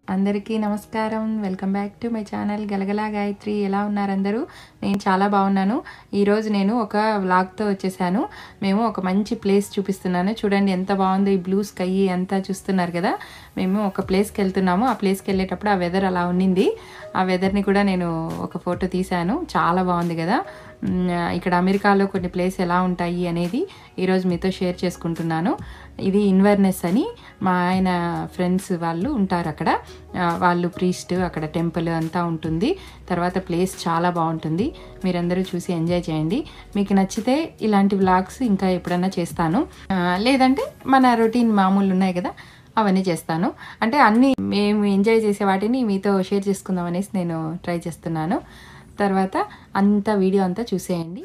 అందరికీ నమస్కారం welcome back to my channel Galagala Gayatri ఎలా ఉన్నారు అందరూ నేను చాలా బాగున్నాను ఈరోజు నేను ఒక వ్లాగ్తో వచ్చేసాను మేము ఒక మంచి ప్లేస్ చూపిస్తున్నాను చూడండి ఎంత బాగుందో ఈ బ్లూ స్కై అంతా చూస్తున్నారు కదా మేము ఒక ప్లేస్కి వెళ్తున్నాము ఆ ప్లేస్కి వెళ్ళేటప్పుడు ఆ వెదర్ అలా ఉన్నింది ఆ వెదర్ని కూడా నేను ఒక ఫోటో తీశాను చాలా బాగుంది కదా మ్, ఇక్కడ అమెరికాలో కొన్ని ప్లేస్ ఎలా ఉంటాయి అనేది ఈరోజు మీతో షేర్ చేసుకుంటున్నాను ఇది ఇన్వర్నెస్ అని మా ఆయన ఫ్రెండ్స్ వాళ్ళు ఉంటారు అక్కడ ఆ, వాళ్ళు ప్రీస్ట్ అక్కడ టెంపుల్ అంతా ఉంటుంది తర్వాత ప్లేస్ చాలా బాగుంటుంది మీరందరూ చూసి ఎంజాయ్ చేయండి మీకు నచ్చితే ఇలాంటి వ్లాగ్స్ ఇంకా ఎప్పుడన్నా చేస్తాను ఆ, లేదంటే మన రొటీన్ మామూలు ఉన్నాయి కదా అవన్నీ చేస్తాను అంటే అన్నీ మేము ఎంజాయ్ చేసే వాటిని మీతో షేర్ చేసుకుందాం అనేసి నేను ట్రై చేస్తున్నాను తర్వాత అంత వీడియో అంతా చూసేయండి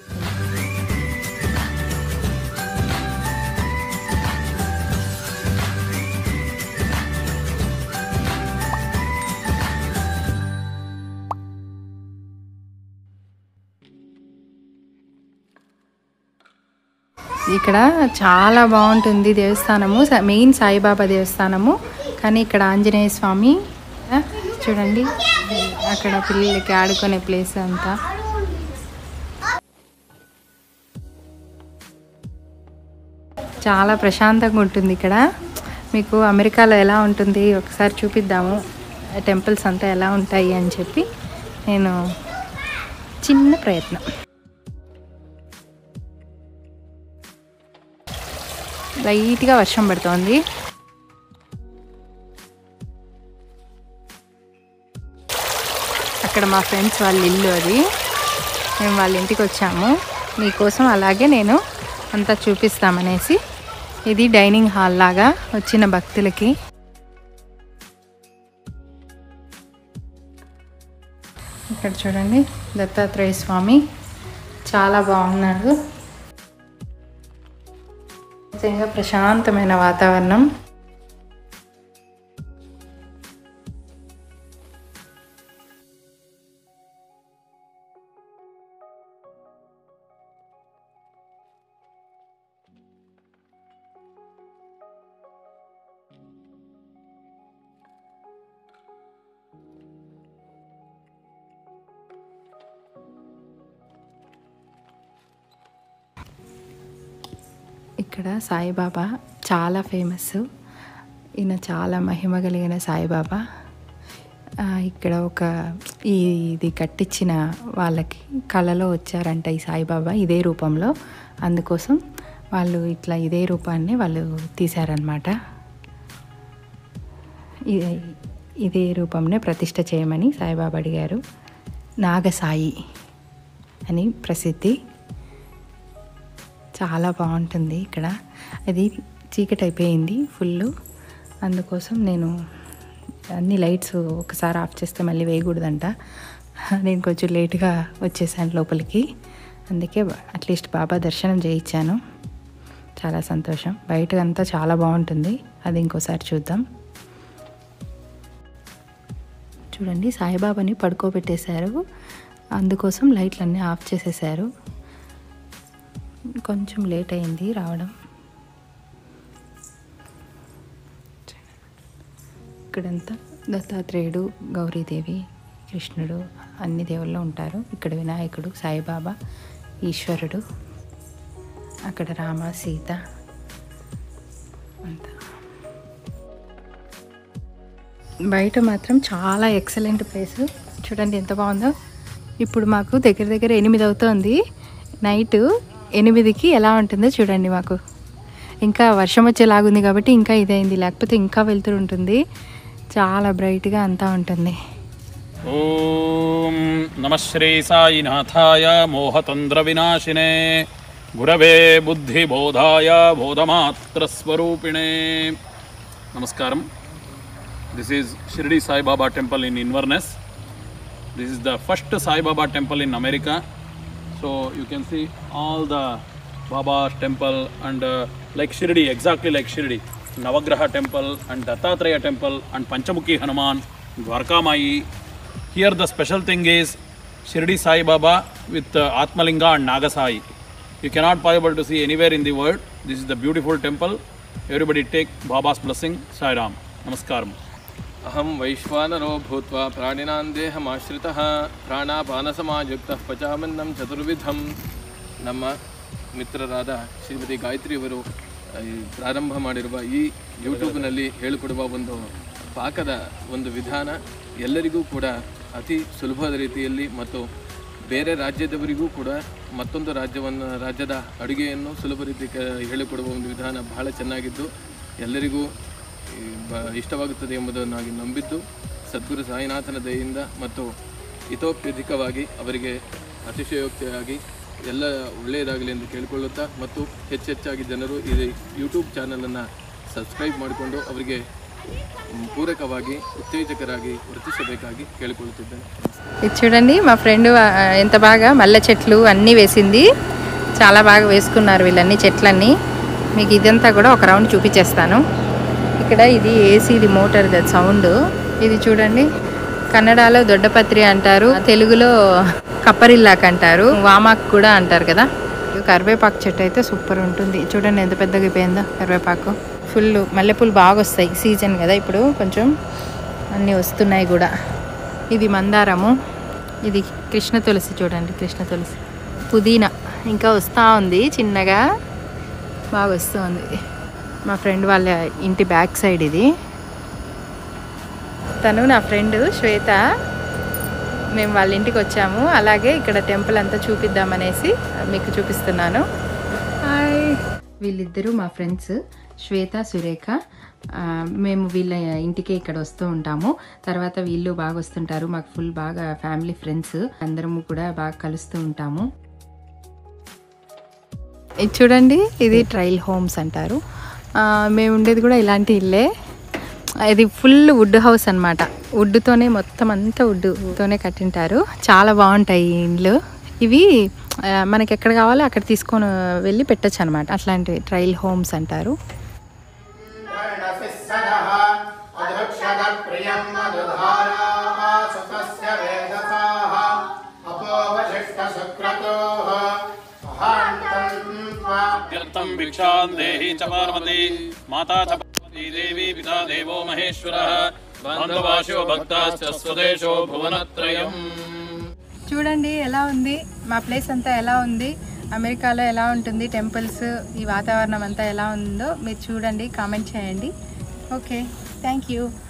ఇక్కడ చాలా బాగుంటుంది దేవస్థానము స- మెయిన్ సాయిబాబా దేవస్థానము కానీ ఇక్కడ ఆంజనేయ స్వామి ఆ, చూడండి అక్కడ పిల్లలకి ఆడుకునే ప్లేస్ అంతా చాలా ప్రశాంతంగా ఉంటుంది ఇక్కడ మీకు అమెరికాలో ఎలా ఉంటుంది ఒకసారి చూపిద్దాము టెంపుల్స్ అంతా ఎలా ఉంటాయి అని చెప్పి నేను చిన్న ప్రయత్నం లైట్గా వర్షం పడుతోంది అక్కడ మా ఫ్రెండ్స్ వాళ్ళ ఇల్లు అది మేము వాళ్ళ ఇంటికి వచ్చాము మీకోసం అలాగే నేను అంతా చూపిస్తామనేసి ఇది డైనింగ్ హాల్ లాగా వచ్చిన భక్తులకి ఇక్కడ చూడండి దత్తాత్రేయ స్వామి చాలా బాగున్నాడు నిజంగా ప్రశాంతమైన వాతావరణం ఇక్కడ సాయిబాబా చాలా ఫేమస్ ఈయన చాలా మహిమ కలిగిన సాయిబాబా ఆ, ఇక్కడ ఒక ఈ ఇది కట్టించిన వాళ్ళకి కళలో వచ్చారంట ఈ సాయిబాబా ఇదే రూపంలో అందుకోసం వాళ్ళు ఇట్లా ఇదే రూపాన్ని వాళ్ళు తీశారనమాట ఇదే ఇదే రూపంనే ప్రతిష్ట చేయమని సాయిబాబా అడిగారు నాగసాయి అని ప్రసిద్ధి చాలా బాగుంటుంది ఇక్కడ అది చీకటి అయిపోయింది ఫుల్ అందుకోసం నేను అన్ని లైట్స్ ఒకసారి ఆఫ్ చేస్తే మళ్ళీ వేయకూడదంట నేను కొంచెం లేట్గా వచ్చేసాను లోపలికి అందుకే అట్లీస్ట్ బాబా దర్శనం చేయించాను చాలా సంతోషం బయట అంతా చాలా బాగుంటుంది అది ఇంకోసారి చూద్దాం చూడండి సాయిబాబాని పడుకోబెట్టేశారు అందుకోసం లైట్లన్నీ ఆఫ్ చేసేసారు కొంచెం లేట్ అయింది రావడం ఇక్కడంతా దత్తాత్రేయుడు గౌరీదేవి కృష్ణుడు అన్ని దేవుళ్ళు ఉంటారు ఇక్కడ వినాయకుడు సాయిబాబా ఈశ్వరుడు అక్కడ రామ సీత అంతా బయట మాత్రం చాలా ఎక్సలెంట్ ప్లేస్ చూడండి ఎంత బాగుందో ఇప్పుడు మాకు దగ్గర దగ్గర ఎనిమిది అవుతోంది నైట్ ఎనిమిదికి ఎలా ఉంటుందో చూడండి మాకు ఇంకా వర్షం వచ్చేలాగుంది కాబట్టి ఇంకా ఇదైంది లేకపోతే ఇంకా వెళ్తూ ఉంటుంది చాలా బ్రైట్గా అంతా ఉంటుంది ॐ नमः श्रीसायिनाथाय मोहतन्द्रविनाशिने गुरवे बुद्धिबोधाय बोधमात्रस्वरूपिणे नमस्कारं this is Shirdi Sai Baba temple in Inverness. This is the first Sai Baba temple in America. So you can see all the Baba's temple and uh, like Shirdi, exactly like Shirdi. Navagraha temple and Dattatreya temple and Panchamukhi Hanuman, Dwarka Mai. Here the special thing is Shirdi Sai Baba with uh, Atmalinga and Nagasai. You cannot possible to see anywhere in the world. This is the beautiful temple. Everybody take Baba's blessing. Sai Ram. Namaskaram. अहं वैश्वानरो भूत्वा प्राणिनां देहमाश्रितः ಪ್ರಾಣಾಪಾನಸಮಾಯುಕ್ತಃ ಪಚಾಮನ್ನಂ ಚತುರ್ವಿಧಂ ನಮ್ಮ ಮಿತ್ರರಾದ ಶ್ರೀಮತಿ ಗಾಯತ್ರಿಯವರು ಆ, ಈ ಪ್ರಾರಂಭ ಮಾಡಿರುವ ಈ ಯೂಟ್ಯೂಬ್ನಲ್ಲಿ ಹೇಳಿಕೊಡುವ ಒಂದು ಪಾಕದ ಒಂದು ವಿಧಾನ ಎಲ್ಲರಿಗೂ ಕೂಡ ಅತಿ ಸುಲಭದ ರೀತಿಯಲ್ಲಿ ಮತ್ತು ಬೇರೆ ರಾಜ್ಯದವರಿಗೂ ಕೂಡ ಮತ್ತೊಂದು ರಾಜ್ಯವನ್ನು ರಾಜ್ಯದ ಅಡುಗೆಯನ್ನು ಸುಲಭ ರೀತಿ ಕ- ಹೇಳಿಕೊಡುವ ಒಂದು ವಿಧಾನ ಬಹಳ ಚೆನ್ನಾಗಿದ್ದು ಎಲ್ಲರಿಗೂ ಈ ಬ ಇಷ್ಟವಾಗುತ್ತದೆ ಎಂಬುದನ್ನು ನಾನು ನಂಬಿದ್ದು ಸದ್ಗುರು ಸಾಯಿನಾಥನ ದಯೆಯಿಂದ ಮತ್ತು ಇತೋಪ್ಯಧಿಕವಾಗಿ ಅವರಿಗೆ ಅತಿಶಯೋಕ್ತಿಯಾಗಿ ಎಲ್ಲ ಒಳ್ಳೆಯದಾಗಲಿ ಎಂದು ಕೇಳಿಕೊಳ್ಳುತ್ತಾ ಮತ್ತು ಹೆಚ್ಚೆಚ್ಚಾಗಿ ಜನರು ಈ ಯೂಟ್ಯೂಬ್ ಚಾನಲನ್ನು ಸಬ್ಸ್ಕ್ರೈಬ್ ಮಾಡಿಕೊಂಡು ಅವರಿಗೆ ಮ್, ಪೂರಕವಾಗಿ ಉತ್ತೇಜಕರಾಗಿ ವರ್ತಿಸಬೇಕಾಗಿ ಕೇಳಿಕೊಳ್ಳುತ್ತಿದ್ದೇನೆ ఇది చూడండి మా ఫ్రెండ్ ఆ, ఎంత బాగా మల్లె చెట్లు అన్నీ వేసింది చాలా బాగా వేసుకున్నారు వీళ్ళన్నీ చెట్లన్నీ మీకు ఇదంతా కూడా ఒక రౌండ్ చూపించేస్తాను ఇక్కడ ఇది ఏసీ ఇది మోటార్ అది సౌండ్ ఇది చూడండి కన్నడలో దొడ్డపత్రి అంటారు తెలుగులో కప్పరిల్లాక్ అంటారు వామాక్ కూడా అంటారు కదా ఇది కరివేపాకు చెట్టు అయితే సూపర్ ఉంటుంది చూడండి ఎంత పెద్దగా అయిపోయిందో కరివేపాకు ఫుల్ మల్లెపూలు బాగా వస్తాయి సీజన్ కదా ఇప్పుడు కొంచెం అన్నీ వస్తున్నాయి కూడా ఇది మందారము ఇది కృష్ణ తులసి చూడండి కృష్ణ తులసి పుదీనా ఇంకా వస్తూ ఉంది చిన్నగా బాగా వస్తుంది మా ఫ్రెండ్ వాళ్ళ ఇంటి బ్యాక్ సైడ్ ఇది తను నా ఫ్రెండ్ శ్వేత మేము వాళ్ళ ఇంటికి వచ్చాము అలాగే ఇక్కడ టెంపుల్ అంతా చూపిద్దామనేసి మీకు చూపిస్తున్నాను హాయ్ వీళ్ళిద్దరూ మా ఫ్రెండ్స్ శ్వేత సురేఖ ఆ, మేము వీళ్ళ ఇంటికి ఇక్కడ వస్తూ ఉంటాము తర్వాత వీళ్ళు బాగా వస్తుంటారు మాకు ఫుల్ బాగా ఫ్యామిలీ ఫ్రెండ్స్ అందరము కూడా బాగా కలుస్తూ ఉంటాము ఇది చూడండి ఇది ట్రైల్ హోమ్స్ అంటారు ఆ, మేము ఉండేది కూడా ఇలాంటి ఇల్లే ఇది ఫుల్ వుడ్ హౌస్ అనమాట వుడ్తోనే మొత్తం అంతా వుడ్తోనే కట్టింటారు చాలా బాగుంటాయి ఈ ఇండ్లు ఇవి ఆ, మనకి ఎక్కడ కావాలో అక్కడ తీసుకొని వెళ్ళి పెట్టచ్చు అనమాట అట్లాంటివి ట్రైల్ హోమ్స్ అంటారు वर्णसिस्सदः अधुक्षदप्रियं मधुधाराः सुतस्य वेदसाः अपोवशिष्टशुक्रतोः महान्तं त्वा तीर्थं भिक्षां देहि च पार्वती माता च पार्वती देवी पिता देवो महेश्वरः बान्धवाशो भक्ताश्च स्वदेशो भुवनत्रयम् చూడండి ఎలా ఉంది మా ప్లేస్ అంతా ఎలా ఉంది అమెరికాలో ఎలా ఉంటుంది టెంపుల్స్ ఈ వాతావరణం అంతా ఎలా ఉందో మీరు చూడండి కామెంట్ చేయండి ఓకే థ్యాంక్ యూ